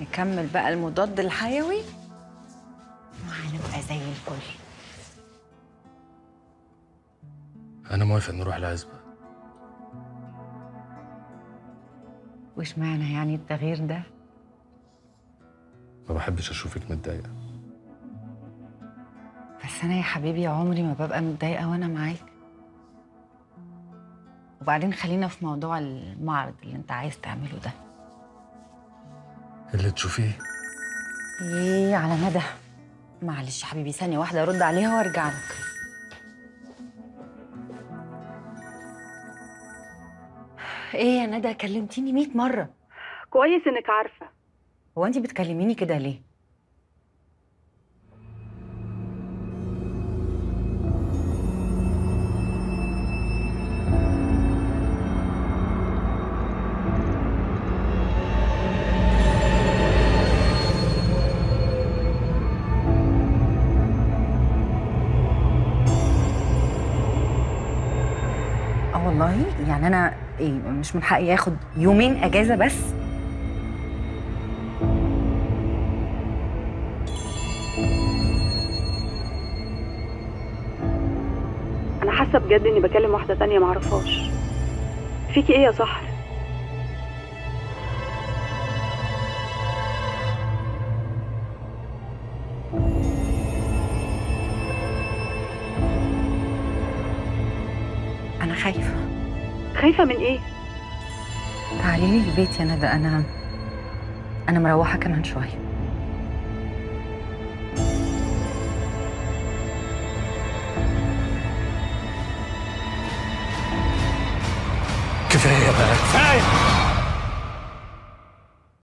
نكمل بقى المضاد الحيوي وهنبقى زي الفل انا موافق نروح العزبه وش معنى يعني التغيير ده ما بحبش اشوفك متضايقه بس انا يا حبيبي عمري ما ببقى متضايقه وانا معاك وبعدين خلينا في موضوع المعرض اللي انت عايز تعمله ده اللي تشوفيه ايه على ندى معلش يا حبيبي ثانيه واحده ارد عليها وارجع لك ايه يا ندى كلمتيني 100 مره كويس انك عارفه هو انت بتكلميني كده ليه اه والله يعني انا ايه مش من حقي اخد يومين اجازه بس انا حاسه بجد اني بكلم واحده تانية معرفهاش فيكي ايه يا سحر انا خايفه خايفه من ايه تعالي لي البيت يا ندى انا انا مروحه كمان شويه كفايه بقى كفايه